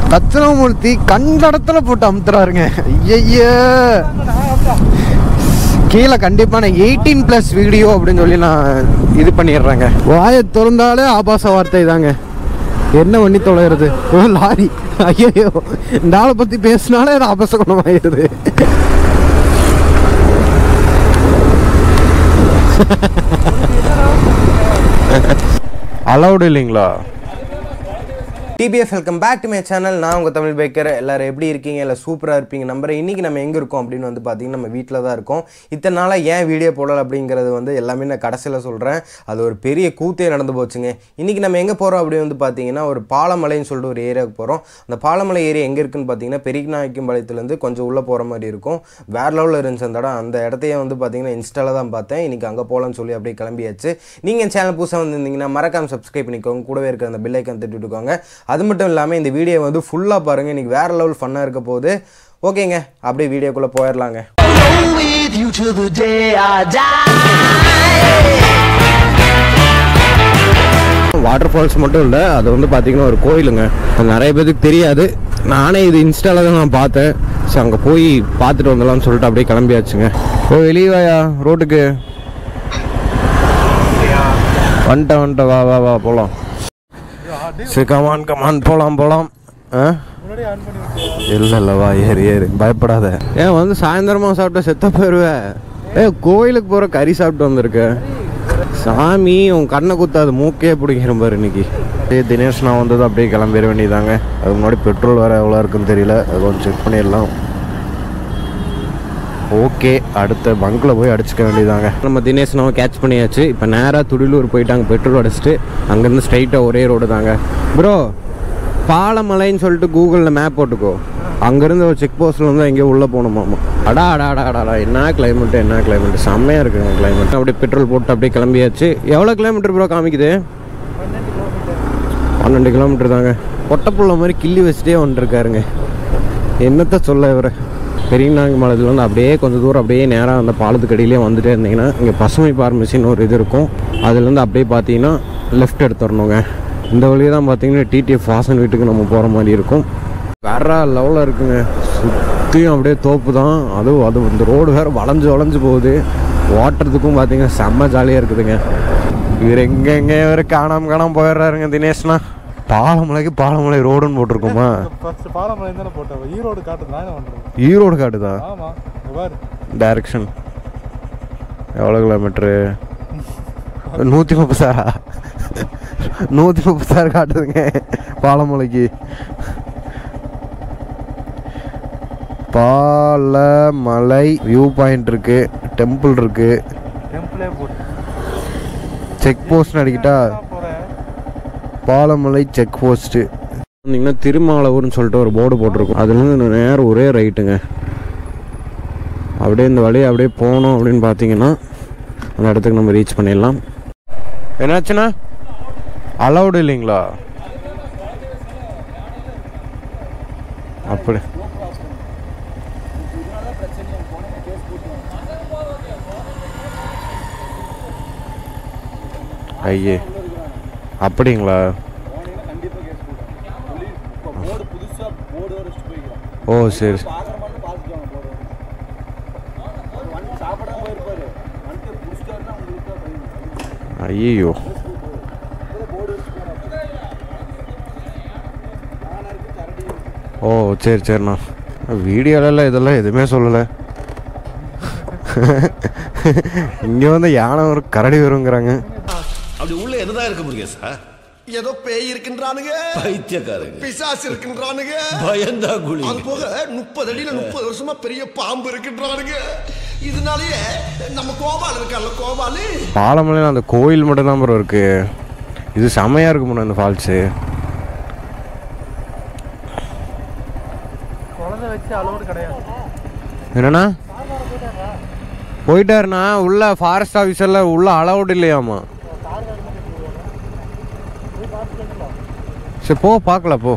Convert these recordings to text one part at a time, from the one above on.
தட்சிணாமூர்த்தி கண்டடத்துல போட்டு அமுத்துறாருங்க ஐயய்ய கீழே கண்டிப்பா நான் எயிட்டீன் பிளஸ் வீடியோ அப்படின்னு சொல்லி நான் இது பண்ணிடுறேங்க வாயை திறந்தாலே ஆபாச வார்த்தை தாங்க என்ன பண்ணி தொலைகிறது ஓ லாரி ஐயோ இந்த ஆளை பத்தி பேசினாலே அது ஆபாச குணமாயிருது அலௌடு இல்லைங்களா டிபிஎஃப் welcome back to my channel நான் உங்கள் தமிழ் பைக்கர் எல்லாரும் எப்படி இருக்கீங்க இல்லை சூப்பராக இருப்பீங்க நம்புறேன் இன்றைக்கி நம்ம எங்கே இருக்கோம் அப்படின்னு வந்து பார்த்தீங்கன்னா நம்ம வீட்டில் தான் இருக்கோம் இத்தனை நாளாக ஏன் வீடியோ போடலை அப்படிங்கிறது வந்து எல்லாமே நான் கடைசியில் சொல்கிறேன் அது ஒரு பெரிய கூத்தே நடந்து போச்சுங்க இன்றைக்கி நம்ம எங்கே போகிறோம் அப்படின்னு வந்து பார்த்தீங்கன்னா ஒரு பாலமலைன்னு சொல்லிட்டு ஒரு ஏரியாவுக்கு போகிறோம் அந்த பாலமலை ஏரியா எங்கே இருக்குன்னு பார்த்தீங்கன்னா பெரியநாயக்கம் பாளையத்துலேருந்து கொஞ்சம் உள்ளே போகிற மாதிரி இருக்கும் வேற லெவலில் இருந்துச்சு அந்த இடம் அந்த இடத்தையே வந்து பார்த்தீங்கன்னா இன்ஸ்டாவில் தான் பார்த்தேன் இன்றைக்கி அங்கே போகலான்னு சொல்லி அப்படியே கிளம்பியாச்சு நீங்கள் என் சேனல் புதுசாக வந்திருந்தீங்கன்னா மறக்காம சப்ஸ்கிரைப் பண்ணிக்கோங்க கூடவே இருக்கிற அந்த பெல் ஐக்கன் தட்டி விட்டுக்கோங்க அது மட்டும் இல்லாமல் இந்த வீடியோ வந்து ஃபுல்லாக பாருங்கள் இன்றைக்கி வேறு லெவல் ஃபன்னாக இருக்க போகுது ஓகேங்க அப்படியே வீடியோக்குள்ளே போயிடலாங்க with you till the day I die. Waterfalls மட்டும் இல்லை அது வந்து பார்த்தீங்கன்னா ஒரு கோயிலுங்க அது நிறைய பேருக்கு தெரியாது நானே இது இன்ஸ்டால தான் நான் பார்த்தேன் ஸோ அங்கே போய் பார்த்துட்டு வந்துடலாம்னு சொல்லிட்டு அப்படியே கிளம்பியாச்சுங்க ஓ வெளியே வாயா ரோட்டுக்கு வந்துட்டேன் வந்துட்டேன் வா வா வா போகலாம் சரி கமான் கமான் போகலாம் போகலாம் ஆ இல்லை இல்லை வா ஏறு ஏறு பயப்படாத ஏன் வந்து சாயந்தரமா சாப்பிட்டா செத்த போயிடுவேன் ஏ கோயிலுக்கு போகிற கறி சாப்பிட்டு வந்திருக்க சாமி உன் கண்ணை குத்தாது மூக்கே பிடிக்கிற பாரு இன்னைக்கு ஏ தினேஷ் நான் வந்தது அப்படியே கிளம்பிட வேண்டியதாங்க அது முன்னாடி பெட்ரோல் வேறு எவ்வளோ இருக்குன்னு தெரியல அது கொஞ்சம் செக் பண்ணிடலாம் ஓகே அடுத்த பங்க்கில் போய் அடிச்சுக்க வேண்டியதாங்க நம்ம தினேஷ் நம்ம கேட்ச் பண்ணியாச்சு இப்போ நேராக துடிலூர் போயிட்டாங்க பெட்ரோல் அடிச்சுட்டு அங்கேருந்து ஸ்ட்ரைட்டாக ஒரே ரோடு தாங்க ப்ரோ பாலமலைன்னு சொல்லிட்டு கூகுளில் மேப் போட்டுக்கோ அங்கேருந்து ஒரு செக் போஸ்ட்டில் வந்து எங்கேயோ உள்ளே போகணுமாமா அடா அடா அடா அடா, அடா என்ன கிளைமேட்டு என்ன கிளைமேட் செம்மையாக இருக்குங்க கிளைமேட் அப்படியே பெட்ரோல் போட்டு அப்படியே கிளம்பியாச்சு எவ்வளோ கிலோமீட்டர் ப்ரோ காமிக்குது பன்னெண்டு கிலோமீட்டர் தாங்க பொட்டப்புள்ள மாதிரி கிள்ளி வச்சுட்டே வந்துருக்காருங்க என்னத்த சொல்ல இவர் பெரியநாங்க மலையிலேருந்து அப்படியே கொஞ்சம் தூரம் அப்படியே நேராக அந்த பாலத்துக்கு அடியிலே வந்துட்டே இருந்தீங்கன்னா இங்கே பசுமை பார்மசின்னு ஒரு இது இருக்கும் அதுலேருந்து அப்படியே பார்த்தீங்கன்னா லெஃப்ட் எடுத்துடணுங்க இந்த வழியே தான் பார்த்தீங்கன்னா டிடிஎஃப் வாசன் வீட்டுக்கு நம்ம போகிற மாதிரி இருக்கும் வேற லெவலில் இருக்குங்க சுற்றியும் அப்படியே தோப்பு தான் அதுவும் அது இந்த ரோடு வேறு வளைஞ்சு வளைஞ்சு போகுது ஓட்டுறதுக்கும் பார்த்தீங்கன்னா செம்ம ஜாலியாக இருக்குதுங்க இவர் எங்கெங்க இவர் காணாம காணாம போயிடுறாருங்க தினேஷ்னா பாலமலைக்கு பாலமலை ரோடுன்னு போட்டிருக்கோமா ஃபர்ஸ்ட் பாலமலை தானே போட்டோம் ஈரோடு காட்டு நான் என்ன பண்றது ஈரோடு காட்டுதான் ஆமா இங்க பாரு டைரக்ஷன் எவ்வளோ கிலோமீட்ரு நூற்றி முப்பத்தாறா நூற்றி முப்பத்தாறு காட்டுதுங்க பாலமலைக்கு பாலமலை வியூ பாயிண்ட் இருக்கு டெம்பிள் இருக்கு டெம்பிளே போட்டு செக் போஸ்ட் அடிக்கிட்டா நான் போறேன் பாலமலை செக் போஸ்ட்டு வந்தீங்கன்னா திருமாலூர்னு சொல்லிட்டு ஒரு போர்டு போட்டிருக்கும் அதுலேருந்து நேரம் ஒரே ரைட்டுங்க அப்படியே இந்த வழியை அப்படியே போனோம் அப்படின்னு பார்த்தீங்கன்னா அந்த இடத்துக்கு நம்ம ரீச் பண்ணிடலாம் என்னாச்சுண்ணா அலௌடு இல்லைங்களா அப்படி ஐயே அப்படிங்களா ஓ சரி ஐயோ ஓ சரி சரிண்ணா வீடியோலலாம் இதெல்லாம் எதுவுமே சொல்லலை இங்கே வந்து யானை ஒரு கரடி வருங்கிறாங்க அப்படி உள்ள என்னதான் இருக்க முடியும் சார் ஏதோ பேய் இருக்கின்றானுங்க பைத்தியக்காரங்க பிசாசு இருக்கின்றானுங்க பயந்தா குழி அது போக முப்பது அடியில முப்பது வருஷமா பெரிய பாம்பு இருக்கின்றானுங்க இதனாலயே நம்ம கோபால் இருக்கான்ல கோபாலு பாலமலையில் அந்த கோயில் மட்டும்தான் ப்ரோ இருக்கு இது செமையாக இருக்கும் ப்ரோ அந்த ஃபால்ஸு குழந்தை வச்சு அலோடு கிடையாது என்னண்ணா போயிட்டாருண்ணா உள்ள ஃபாரஸ்ட் ஆஃபீஸரில் உள்ள அலௌட் இல்லையாமா சரி போ பார்க்கல போ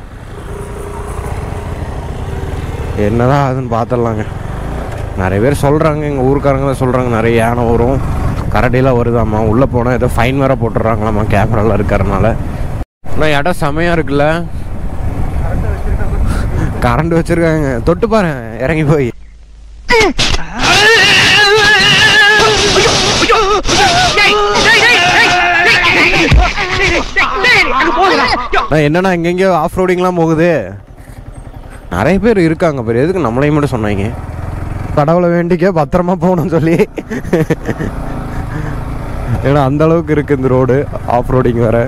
என்னதான் அதுன்னு பார்த்துடலாங்க நிறைய பேர் சொல்கிறாங்க எங்கள் ஊருக்காரங்களாம் சொல்கிறாங்க நிறைய யானை வரும் கரடிலாம் வருதாம்மா உள்ளே போனால் ஏதோ ஃபைன் வேறு போட்டுடுறாங்களாம்மா கேமராலாம் இருக்கிறனால ஆனால் இடம் செமையாக இருக்குல்ல கரண்ட் வச்சிருக்காங்க தொட்டு பாரு இறங்கி போய் நான் என்னன்னா எங்கெங்கயோ ஆஃப் ரோடிங்லாம் போகுது நிறைய பேர் இருக்காங்க பேர் எதுக்கு நம்மளையும் மட்டும் சொன்னாங்க கடவுளை வேண்டிக்க பத்திரமா போகணும்னு சொல்லி ஏன்னா அந்த அளவுக்கு இருக்கு இந்த ரோடு ஆஃப் ரோடிங் வேற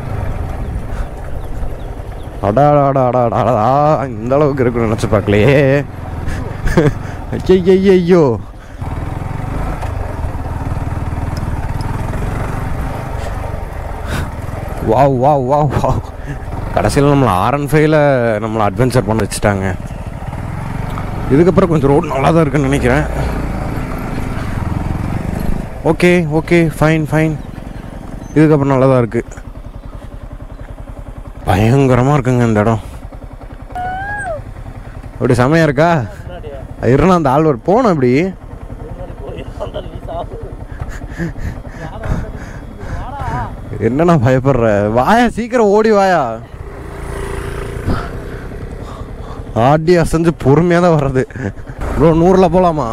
அடா அடா அடா அடா அடா இந்த அளவுக்கு இருக்குன்னு நினச்சி பார்க்கலையே ஐயோ ஐயோ வாவ் வாவ் வாவ் வாவ் கடைசியில் நம்மளை ஆர் அண்ட் ஃபைவ்ல நம்மளை அட்வென்ச்சர் பண்ண வச்சுட்டாங்க இதுக்கப்புறம் கொஞ்சம் ரோடு நல்லா தான் இருக்குன்னு நினைக்கிறேன் ஓகே ஓகே ஃபைன் ஃபைன் இதுக்கப்புறம் நல்லா தான் இருக்குது பயங்கரமாக இருக்குங்க இந்த இடம் அப்படி செமையா இருக்கா இருந்தா அந்த ஆள் ஒரு போனோம் அப்படி என்னண்ணா பயப்படுற வாயா சீக்கிரம் ஓடி வாயா ஆடி அசைஞ்சு பொறுமையாக தான் வர்றது ப்ரோ நூறில் போகலாமா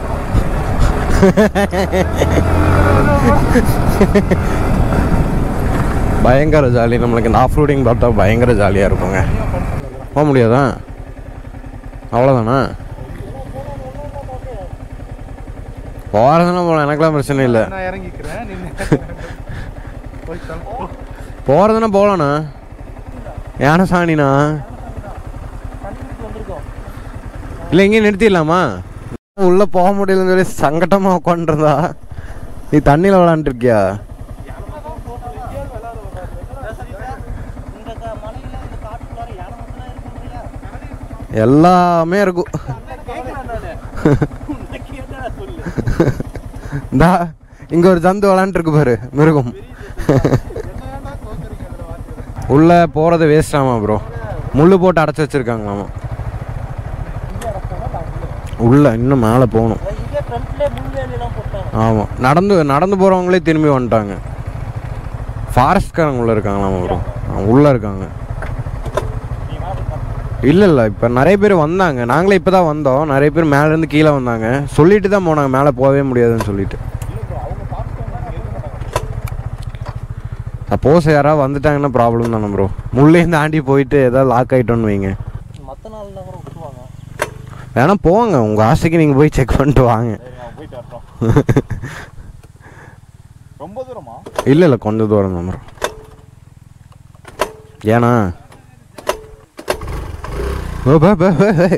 பயங்கர ஜாலி நம்மளுக்கு இந்த ஆஃப் ரோடிங் பார்த்தா பயங்கர ஜாலியாக இருக்குங்க போக முடியாதா அவ்வளோதானா போகிறதுனா போகலாம் எனக்கெல்லாம் பிரச்சனை இல்லை நான் இறங்கிக்கிறேன் நின்று போய் தள்ளு. போகிறதுனா போகலாண்ணா யானை சாணிண்ணா இல்லை எங்கேயும் நிறுத்திடலாமா உள்ளே போக முடியலன்னு சொல்லி சங்கட்டமாக உட்காந்துருந்தா நீ தண்ணியில் விளாண்டுருக்கியா எல்லாமே இருக்கும் இந்தா இங்க ஒரு ஜந்து விளாண்டுருக்கு பாரு மிருகம் உள்ள போறது வேஸ்ட் ஆமா ப்ரோ முள்ளு போட்டு அடைச்சி வச்சிருக்காங்களாமா உள்ள இன்னும் மேலே போகணும் ஆமாம் நடந்து நடந்து போகிறவங்களே திரும்பி வந்துட்டாங்க ஃபாரஸ்ட்காரங்க உள்ள இருக்காங்களாமா ப்ரோ உள்ளே இருக்காங்க இல்லை இல்லை இப்போ நிறைய பேர் வந்தாங்க நாங்களே இப்போ தான் வந்தோம் நிறைய பேர் மேலேருந்து கீழே வந்தாங்க சொல்லிட்டு தான் போனாங்க மேலே போகவே முடியாதுன்னு சொல்லிட்டு சப்போஸ் யாராவது வந்துட்டாங்கன்னா ப்ராப்ளம் தானே ப்ரோ முள்ளேயும் தாண்டி போயிட்டு ஏதாவது லாக் ஆகிட்டோன்னு வைங்க மற்ற நாள்னா கூட விட்டுருவாங்க வேணா போங்க உங்கள் ஆசைக்கு நீங்கள் போய் செக் பண்ணிட்டு வாங்க நான் போயிட்டு வரட்டும் ரொம்ப தூரமா இல்லை இல்லை கொஞ்சம் தூரம் தான் ப்ரோ ஏன்னா ஓ, பே, பே, பே, பே.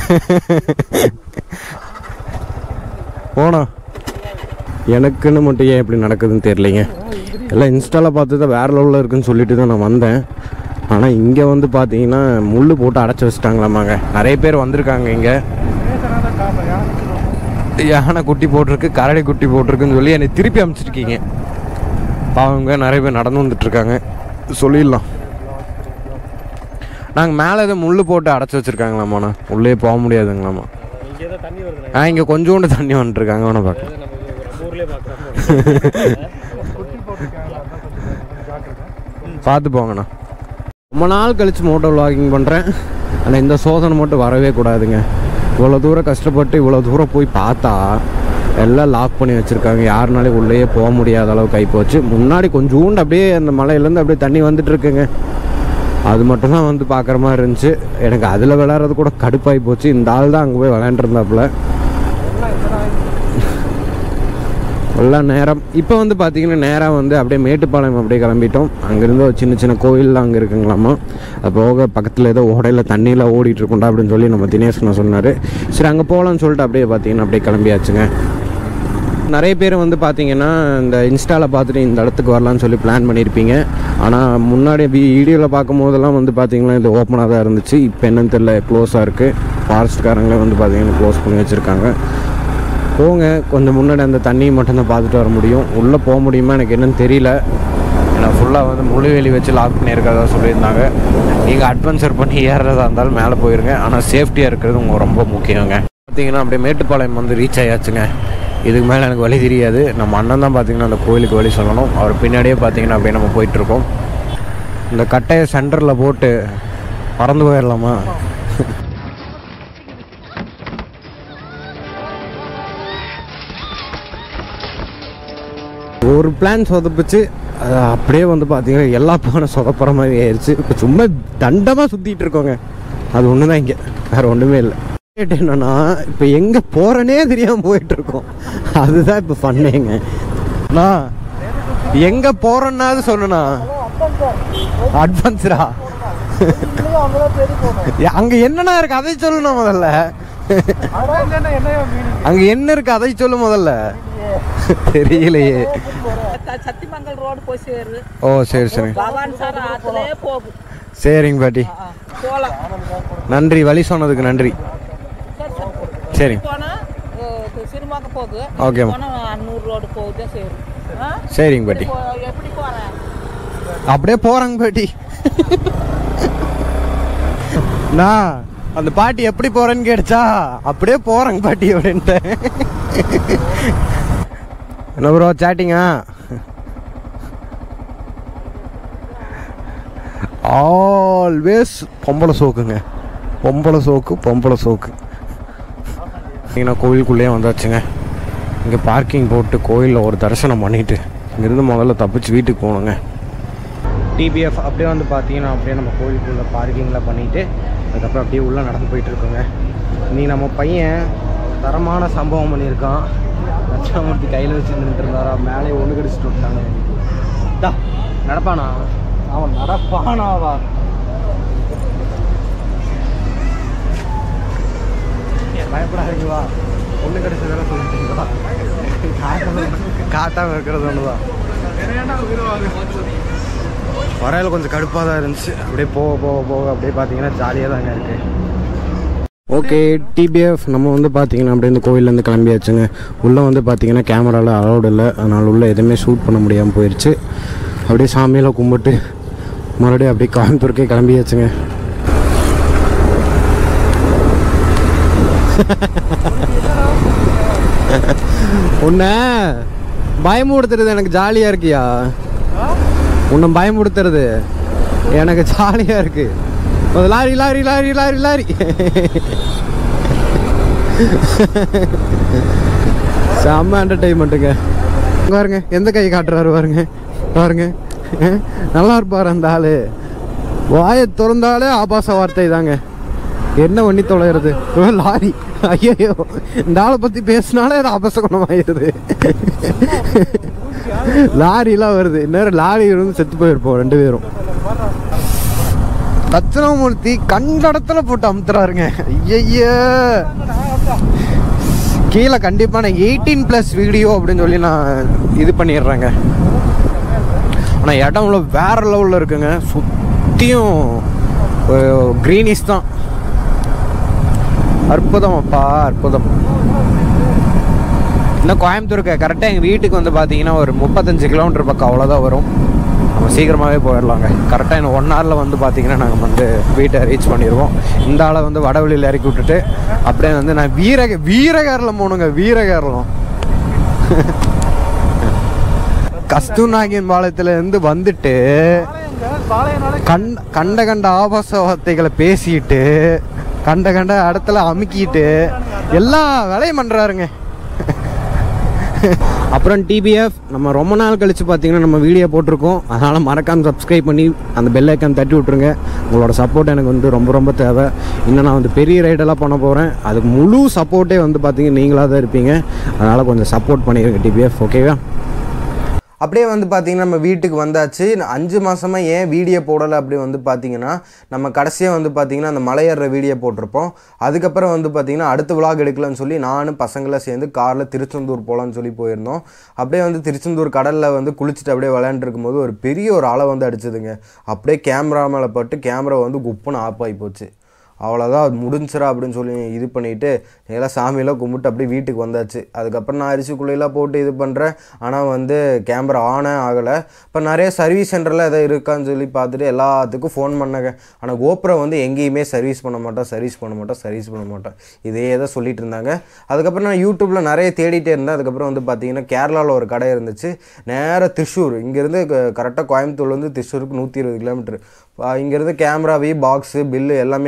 போனா எனக்குன்னு மட்டும் ஏன் இப்படி நடக்குதுன்னு தெரியலைங்க எல்லாம் இன்ஸ்டாவில் பார்த்து தான் வேறு லெவலில் இருக்குன்னு சொல்லிட்டு தான் நான் வந்தேன் ஆனால் இங்கே வந்து பார்த்தீங்கன்னா முள் போட்டு அடைச்சி வச்சிட்டாங்களாமாங்க நிறைய பேர் வந்திருக்காங்க இங்கே நேசனாதான் காரணம் யானை யானை குட்டி போட்டிருக்கு கரடி குட்டி போட்டிருக்குன்னு சொல்லி என்னை திருப்பி அனுப்பிச்சிருக்கீங்க பாவங்க நிறைய பேர் நடந்து வந்துட்டுருக்காங்க சொல்லிடலாம் நாங்கள் மேலே எதுவும் முள் போட்டு அடைச்சி வச்சுருக்காங்களாமாண்ணா உள்ளே போக முடியாதுங்களாமா இங்கே தான் தண்ணி வருது ஆ இங்கே கொஞ்சோண்டு தண்ணி வந்துட்டுருக்காங்க வேணா பார்க்கலாம் நம்ம நம்ம ஊர்லேயே பார்க்குறோம் குட்டி போட்டிருக்காங்க அதான் கொஞ்சம் கொஞ்சம் ஜாக்கிரதை பார்த்து போங்கண்ணா ரொம்ப நாள் கழித்து மோட்டோ vlogging பண்ணுறேன் ஆனால் இந்த சோதனை மட்டும் வரவே கூடாதுங்க இவ்வளோ தூரம் கஷ்டப்பட்டு இவ்வளோ தூரம் போய் பார்த்தா எல்லாம் லாக் பண்ணி வச்சுருக்காங்க யாருனாலையும் உள்ளேயே போக முடியாத அளவுக்கு ஆகி போச்சு முன்னாடி கொஞ்சோண்டு அப்படியே அந்த மலையிலேருந்து அப்படியே தண்ணி வந்துட்டு இருக்குங்க அது மட்டும்தான் வந்து பார்க்குற மாதிரி இருந்துச்சு எனக்கு அதில் விளையாடுறது கூட கடுப்பாகி போச்சு இந்த ஆள் தான் அங்கே போய் விளையாண்டுருந்தாப்புல எல்லாம் நேரம் இப்போ வந்து பார்த்தீங்கன்னா நேராக வந்து அப்படியே மேட்டுப்பாளையம் அப்படியே கிளம்பிட்டோம் அங்கேருந்து ஒரு சின்ன சின்ன கோயில்லாம் அங்கே இருக்குங்களாமா அது போக பக்கத்தில் ஏதோ ஓடையில் தண்ணியில் ஓடிட்டு இருக்கும்டா அப்படின்னு சொல்லி நம்ம தினேஷ்ண்ணா சொன்னார் சரி அங்கே போகலான்னு சொல்லிட்டு அப்படியே பார்த்தீங்கன்னா அப்படியே கிளம்பியாச்சுங்க நிறைய பேர் வந்து பார்த்தீங்கன்னா இந்த இன்ஸ்டாவில் பார்த்துட்டு இந்த இடத்துக்கு வரலான்னு சொல்லி பிளான் பண்ணியிருப்பீங்க ஆனால் முன்னாடி வீடியோவில் பார்க்கும் போதெல்லாம் வந்து பார்த்தீங்கன்னா இது ஓப்பனாக தான் இருந்துச்சு இப்போ என்னன்னு தெரியல க்ளோஸாக இருக்குது ஃபாரஸ்ட்காரங்களே வந்து பார்த்தீங்கன்னா க்ளோஸ் பண்ணி வச்சுருக்காங்க போங்க கொஞ்சம் முன்னாடி அந்த தண்ணியை மட்டும்தான் பார்த்துட்டு வர முடியும் உள்ளே போக முடியுமா எனக்கு என்னன்னு தெரியல ஏன்னா ஃபுல்லாக வந்து முழுவேலி வச்சு லாக் பண்ணியிருக்கிறதா சொல்லியிருந்தாங்க நீங்கள் அட்வென்ச்சர் பண்ணி ஏறுறதா இருந்தாலும் மேலே போயிருங்க ஆனால் சேஃப்டியாக இருக்கிறது உங்களுக்கு ரொம்ப முக்கியங்க பார்த்தீங்கன்னா அப்படியே மேட்டுப்பாளையம் வந்து ரீச் ஆயாச்சுங்க இதுக்கு மேலே எனக்கு வழி தெரியாது நம்ம அண்ணன் தான் பார்த்தீங்கன்னா அந்த கோயிலுக்கு வழி சொல்லணும் அவர் பின்னாடியே பார்த்தீங்கன்னா அப்படியே நம்ம போயிட்டுருக்கோம் இந்த கட்டையை சென்டரில் போட்டு பறந்து போயிடலாமா ஒரு பிளான் சொதப்பிச்சு அது அப்படியே வந்து பார்த்தீங்கன்னா எல்லா பிளானும் சொதப்புற மாதிரி ஆயிடுச்சு இப்போ சும்மா தண்டமாக சுற்றிட்டு இருக்கோங்க அது ஒன்று தான் இங்கே வேறு ஒன்றுமே இல்லை கேட்டு என்னன்னா இப்போ எங்கே போகிறேனே தெரியாமல் போயிட்டு இருக்கோம் அதுதான் இப்போ பண்ணேங்க நான் எங்கே போகிறேன்னாவது சொன்னா அட்வான்ஸரா அங்கே என்னண்ணா இருக்கு அதை சொல்லணும் முதல்ல அங்கே என்ன இருக்கு அதை சொல்லு முதல்ல தெரியலையே சத்திமங்கல் ரோடு போய் சேரு ஓ சரி சரி பவான் சார் ஆத்துலயே போகும் சரிங்க பாட்டி போலாம் நன்றி வழி சொன்னதுக்கு நன்றி சரி சரி சரி போனா சினிமாக்கு போகுது ஓகேம்மா. போனா அன்னூர் ரோடு போகுது சேரு ஆ? சரிங்க பாட்டி போ- எப்படி போறேன் அப்படியே போறாங்க பாட்டி நான் அந்த பாட்டி எப்படி போறேன்னு கேட்டுச்சா அப்படியே போறாங்க பாட்டி அப்படின்ட்டு என்ன ப்ரோ சேட்டிங்கா ஆல்வேஸ் பொம்பளை சோக்குங்க பொம்பளை சோக்கு பொம்பளை சோக்கு இங்கே கோயிலுக்குள்ளேயே வந்தாச்சுங்க இங்கே பார்க்கிங் போட்டு கோயிலில் ஒரு தரிசனம் பண்ணிட்டு இங்கேருந்து முதல்ல தப்பிச்சு வீட்டுக்கு போகணுங்க டிபிஎஃப் அப்படியே வந்து பார்த்தீங்கன்னா அப்படியே நம்ம கோயிலுக்குள்ளே பார்க்கிங்கில் பண்ணிவிட்டு அதுக்கப்புறம் அப்படியே உள்ளே நடந்து போயிட்டு இருக்கோங்க நீ நம்ம பையன் தரமான சம்பவம் பண்ணியிருக்கான் தட்சிணாமூர்த்தி கையில் வச்சு நின்றுட்டு இருந்தாரா மேலே ஒன்று கடிச்சிட்டு விட்டாங்க டா நடப்பானா அவன் நடப்பானாவா பயப்படாதீங்க வா ஒன்று கடிச்சதெல்லாம் சொல்லிட்டீங்களா காட்டாமல் இருக்கிறது ஒன்று தான் வரையில கொஞ்சம் கடுப்பாக தான் இருந்துச்சு அப்படியே போக போக போக அப்படியே பார்த்தீங்கன்னா ஜாலியாக தாங்க இருக்கு ஓகே டிபிஎஃப் நம்ம வந்து பார்த்தீங்கன்னா அப்படியே இந்த கோயிலேருந்து கிளம்பியாச்சுங்க உள்ளே வந்து பார்த்தீங்கன்னா கேமராவில் அலௌடு இல்லை அதனால் உள்ளே எதுவுமே ஷூட் பண்ண முடியாமல் போயிடுச்சு அப்படியே சாமியெல்லாம் கும்பிட்டு மறுபடியும் அப்படியே கோயம்புத்தூருக்கே கிளம்பியாச்சுங்க உன்னை பயமுடுத்துறது எனக்கு ஜாலியாக இருக்கியா உன்னை பயமுடுத்துறது எனக்கு ஜாலியாக இருக்கு ஒரு lorry lorry lorry lorry lorry செம்ம என்டர்டைன்மெண்ட்டுங்க பாருங்க எந்த கை காட்டுறாரு பாருங்க பாருங்க அஹ், நல்லா இருப்பார் அந்த ஆளு வாயை திறந்தாலே ஆபாச வார்த்தை தாங்க என்ன பண்ணி தொலைகிறது ஓ, லாரி ஐயோ இந்த ஆளை பற்றி பேசினாலே அது அபசகுணமாயிருது லாரிலாம் வருது நேரம் லாரி இருந்து செத்து போயிருப்போம் ரெண்டு பேரும் தட்சிணாமூர்த்தி கண்டடத்துல போட்டு அமுத்துறாருங்க ஐய கீழே கண்டிப்பாக நான் எயிட்டீன் ப்ளஸ் வீடியோ அப்படின்னு சொல்லி நான் இது பண்ணிடுறேங்க ஆனால் இடம் உள்ள வேற லெவலில் இருக்குங்க சுற்றியும் க்ரீனிஷ் தான் அற்புதம் அப்பா அற்புதம் இன்னும் கோயம்புத்தூருக்கு கரெக்டாக எங்கள் வீட்டுக்கு வந்து பார்த்தீங்கன்னா ஒரு முப்பத்தஞ்சு கிலோமீட்டர் பக்கம் அவ்வளோதான் வரும் நம்ம சீக்கிரமாகவே போயிடலாங்க கரெக்டாக இன்னும் ஒன் ஹவரில் வந்து பார்த்தீங்கன்னா நாங்கள் வந்து வீட்டை ரீச் பண்ணிடுவோம் இந்த ஆளை வந்து வடவழியில் இறக்கி விட்டுட்டு அப்படியே வந்து நான் வீரக வீரகேரளம் போகணுங்க வீரகேரளம் கஸ்தூர்நாகியன் பாளையத்துல இருந்து வந்துட்டு கண்ட கண்ட கண்ட ஆபாச வார்த்தைகளை பேசிட்டு கண்ட கண்ட இடத்துல அமுக்கிட்டு எல்லா வேலையும் பண்ணுறாருங்க அப்புறம் டிபிஎஃப் நம்ம ரொம்ப நாள் கழித்து பார்த்தீங்கன்னா நம்ம வீடியோ போட்டிருக்கோம் அதனால் மறக்காமல் சப்ஸ்கிரைப் பண்ணி அந்த பெல் ஐக்கான் தட்டி விட்ருங்க உங்களோட சப்போர்ட் எனக்கு வந்து ரொம்ப ரொம்ப தேவை இன்னும் நான் வந்து பெரிய ரைடெல்லாம் பண்ண போகிறேன் அதுக்கு முழு சப்போர்ட்டே வந்து பார்த்தீங்கன்னா நீங்களாக தான் இருப்பீங்க அதனால் கொஞ்சம் சப்போர்ட் பண்ணிடுங்க டிபிஎஃப் ஓகேவா அப்படியே வந்து பார்த்தீங்கன்னா நம்ம வீட்டுக்கு வந்தாச்சு நான் அஞ்சு மாதமாக ஏன் வீடியோ போடலை அப்படி வந்து பார்த்தீங்கன்னா நம்ம கடைசியாக வந்து பார்த்தீங்கன்னா அந்த மலையேற வீடியோ போட்டிருப்போம் அதுக்கப்புறம் வந்து பார்த்தீங்கன்னா அடுத்த விலாக் எடுக்கலாம்னு சொல்லி நானும் பசங்களாம் சேர்ந்து காரில் திருச்செந்தூர் போகலான்னு சொல்லி போயிருந்தோம் அப்படியே வந்து திருச்செந்தூர் கடலில் வந்து குளிச்சுட்டு அப்படியே விளையாண்டுருக்கும் போது ஒரு பெரிய ஒரு அலை வந்து அடிச்சதுங்க அப்படியே கேமரா மேலே பட்டு கேமரா வந்து குப்புன்னு ஆஃப் ஆகி போச்சு அவ்வளோதான் அது முடிஞ்சிரா அப்படின்னு சொல்லி இது பண்ணிவிட்டு எல்லாம் சாமியெல்லாம் கும்பிட்டு அப்படியே வீட்டுக்கு வந்தாச்சு அதுக்கப்புறம் நான் அரிசிக்குள்ளையெல்லாம் போட்டு இது பண்ணுறேன் ஆனால் வந்து கேமரா ஆனே ஆகலை இப்போ நிறைய சர்வீஸ் சென்டரில் எதாவது இருக்கான்னு சொல்லி பார்த்துட்டு எல்லாத்துக்கும் ஃபோன் பண்ணங்க ஆனால் கோப்ரோ வந்து எங்கேயுமே சர்வீஸ் பண்ண மாட்டோம் சர்வீஸ் பண்ண மாட்டோம் சர்வீஸ் பண்ண மாட்டோம் இதே தான் சொல்லிட்டு இருந்தாங்க அதுக்கப்புறம் நான் யூடியூப்பில் நிறைய தேடிட்டே இருந்தேன் அதுக்கப்புறம் வந்து பார்த்தீங்கன்னா கேரளாவில் ஒரு கடை இருந்துச்சு நேராக திருஷூர் இங்கேருந்து கரெக்டாக கோயம்புத்தூர்லேருந்து திருஷூருக்கு நூற்றி இருபது கிலோமீட்டர் இங்கேருந்து கேமராவி பாக்ஸு பில்லு எல்லாமே நான் கொண்டு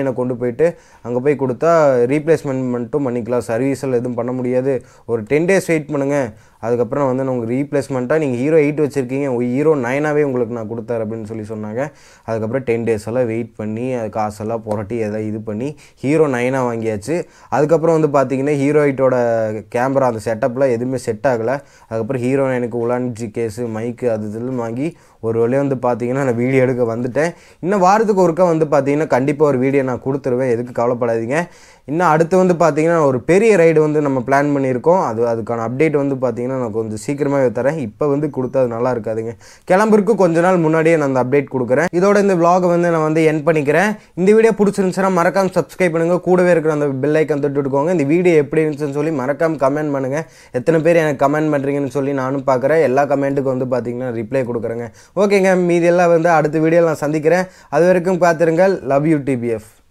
போயிட்டு அங்கே போய் கொடுத்தா ரீப்ளேஸ்மெண்ட் மட்டும் பண்ணிக்கலாம் சர்வீஸ் எல்லாம் எதுவும் பண்ண முடியாது ஒரு டென் டேஸ் வெயிட் பண்ணுங்கள் அதுக்கப்புறம் வந்து நான் உங்களுக்கு ரீப்ளேஸ்மெண்ட்டாக நீங்கள் ஹீரோ எயிட் வச்சுருக்கீங்க ஹீரோ நைனாகவே உங்களுக்கு நான் கொடுத்தாரு அப்படின்னு சொல்லி சொன்னாங்க அதுக்கப்புறம் டென் டேஸ் எல்லாம் வெயிட் பண்ணி அது காசெல்லாம் புரட்டி எதாவது இது பண்ணி ஹீரோ நைனாக வாங்கியாச்சு அதுக்கப்புறம் வந்து பார்த்தீங்கன்னா ஹீரோ எயிட்டோட கேமரா அந்த செட்டப்பில் எதுவுமே செட் ஆகலை அதுக்கப்புறம் ஹீரோ நைனுக்கு உலான்ஜி கேஸு மைக்கு அது இதெல்லாம் வாங்கி ஒரு வழியாக வந்து பார்த்தீங்கன்னா நான் வீடியோ எடுக்க வந்துட்டேன் இன்னும் வாரத்துக்கு ஒருக்கா வந்து பார்த்தீங்கன்னா கண்டிப்பாக ஒரு வீடியோ நான் கொடுத்துருவேன் எதுக்கு கவலைப்படாதீங்க இன்னும் அடுத்து வந்து பார்த்தீங்கன்னா ஒரு பெரிய ரைடு வந்து நம்ம பிளான் பண்ணியிருக்கோம் அது அதுக்கான அப்டேட் வந்து பார்த்தீங்கன்னா நான் கொஞ்சம் சீக்கிரமாகவே தரேன் இப்போ வந்து கொடுத்தா அது நல்லா இருக்காதுங்க கிளம்புறதுக்கு கொஞ்ச நாள் முன்னாடியே நான் அந்த அப்டேட் கொடுக்குறேன் இதோட இந்த vlog வந்து நான் வந்து என் பண்ணிக்கிறேன் இந்த வீடியோ பிடிச்சிருந்துச்சுன்னா மறக்காம சப்ஸ்கிரைப் பண்ணுங்க கூடவே இருக்கிற அந்த பெல் ஐக்கன் தொட்டு விட்டுக்கோங்க இந்த வீடியோ எப்படி இருந்துச்சுன்னு சொல்லி மறக்காம கமெண்ட் பண்ணுங்க எத்தனை பேர் எனக்கு கமெண்ட் பண்ணுறீங்கன்னு சொல்லி நானும் பார்க்குறேன் எல்லா கமெண்ட்டுக்கும் வந்து பார்த்தீங்கன்னா ரிப்ளை கொடுக்குறேங்க ஓகேங்க மீதி எல்லாம் வந்து அடுத்த வீடியோவில் நான் சந்திக்கிறேன் அது வரைக்கும் காத்திருங்கள் லவ் யூ டிபிஎஃப்